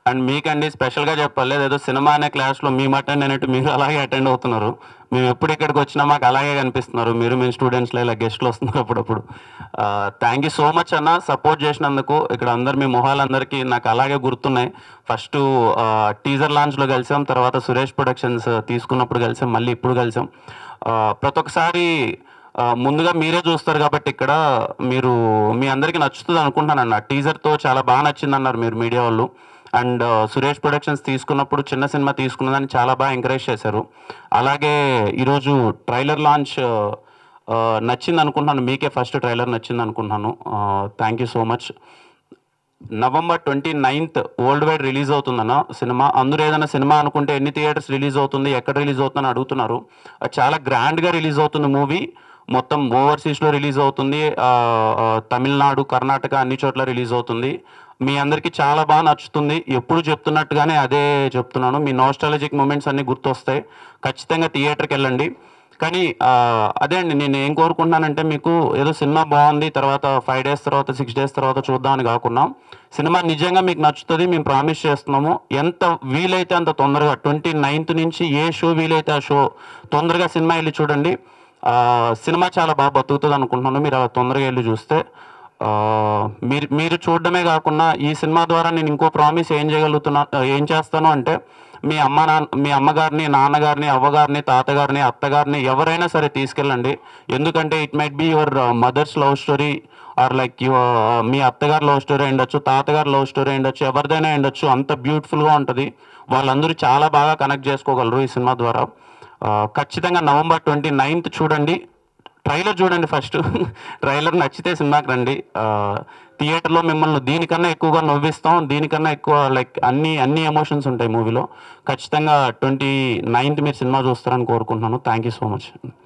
and మీకండి స్పెషల్గా చెప్పాలి ఏదో సినిమా అనే క్లాస్లో మేము అటెండ్ అయినట్టు మీరు అలాగే అటెండ్ అవుతున్నారు మేము ఎప్పుడు ఇక్కడికి వచ్చినా మాకు అలాగే కనిపిస్తున్నారు మీరు మీ స్టూడెంట్స్లో ఇలా గెస్ట్లు వస్తున్నారు అప్పుడప్పుడు థ్యాంక్ యూ సో మచ్ అన్న సపోర్ట్ చేసినందుకు ఇక్కడ అందరు మీ మొహాలందరికీ నాకు అలాగే గుర్తున్నాయి ఫస్ట్ టీజర్ లాంచ్లో కలిసాం తర్వాత సురేష్ ప్రొడక్షన్స్ తీసుకున్నప్పుడు కలిసాం మళ్ళీ ఇప్పుడు కలిసాం ఆ, ప్రతి ఒక్కసారి ఆ, ముందుగా మీరే చూస్తారు కాబట్టి ఇక్కడ మీరు మీ అందరికీ నచ్చుతుంది అనుకుంటున్నాను టీజర్తో చాలా బాగా నచ్చింది అన్నారు మీరు మీడియా వాళ్ళు అండ్ సురేష్ ప్రొడక్షన్స్ తీసుకున్నప్పుడు చిన్న సినిమా తీసుకున్నదని చాలా బాగా ఎంకరేజ్ చేశారు అలాగే ఈరోజు ట్రైలర్ లాంచ్ నచ్చింది అనుకుంటున్నాను మీకే ఫస్ట్ ట్రైలర్ నచ్చింది అనుకుంటున్నాను thank you so much November twenty ninth world wide release అవుతుందన్న సినిమా అందరూ ఏదైనా సినిమా అనుకుంటే ఎన్ని థియేటర్స్ రిలీజ్ అవుతుంది ఎక్కడ రిలీజ్ అవుతుందని అడుగుతున్నారు అది చాలా గ్రాండ్గా రిలీజ్ అవుతుంది మూవీ మొత్తం ఓవర్సీస్లో రిలీజ్ అవుతుంది ఆ, ఆ, తమిళనాడు కర్ణాటక అన్ని చోట్ల రిలీజ్ అవుతుంది మీ అందరికీ చాలా బాగా నచ్చుతుంది ఎప్పుడు చెప్తున్నట్టుగానే అదే చెప్తున్నాను మీ నాస్టాలజిక్ మూమెంట్స్ అన్నీ గుర్తొస్తాయి ఖచ్చితంగా థియేటర్కి వెళ్ళండి కానీ ఆ, అదే అండి నేను ఏం కోరుకుంటున్నానంటే మీకు ఏదో సినిమా బాగుంది తర్వాత ఫైవ్ డేస్ తర్వాత సిక్స్ డేస్ తర్వాత చూద్దామని కాకుండా సినిమా నిజంగా మీకు నచ్చుతుంది మేము ప్రామిస్ చేస్తున్నాము ఎంత వీలైతే అంత తొందరగా ట్వంటీ నైన్త్ నుంచి ఏ షో వీలైతే ఆ షో తొందరగా సినిమా వెళ్ళి చూడండి ఆ, సినిమా చాలా బాగా బతుకుతుంది అనుకుంటున్నాను మీరు అలా తొందరగా వెళ్ళి చూస్తే ఆ, మీరు మీరు చూడడమే కాకుండా ఈ సినిమా ద్వారా నేను ఇంకో ప్రామిస్ ఏం చేయగలుగుతున్నా ఏం చేస్తాను అంటే మీ అమ్మ నాన్న మీ అమ్మగారిని నాన్నగారిని అవ్వగారిని తాతగారిని అత్తగారిని ఎవరైనా సరే తీసుకెళ్ళండి ఎందుకంటే it might be your mother's love story or like మీ అత్తగారి లవ్ స్టోరీ ఉండొచ్చు తాతగారి లవ్ స్టోరీ ఉండొచ్చు ఎవరిదైనా ఉండొచ్చు అంత బ్యూటిఫుల్గా ఉంటుంది వాళ్ళందరూ చాలా బాగా కనెక్ట్ చేసుకోగలరు ఈ సినిమా ద్వారా ఆ, ఖచ్చితంగా నవంబర్ ట్వంటీ నైన్త్ చూడండి ట్రైలర్ చూడండి ఫస్ట్ ట్రైలర్ నచ్చితే సినిమాకి రండి ఆ, థియేటర్లో మిమ్మల్ని దీనికన్నా ఎక్కువగా నవ్విస్తాం దీనికన్నా ఎక్కువ లైక్ అన్ని అన్ని ఎమోషన్స్ ఉంటాయి మూవీలో ఖచ్చితంగా ట్వంటీ నైన్త్ మీరు సినిమా చూస్తారని కోరుకుంటున్నాను థ్యాంక్ యూ సో మచ్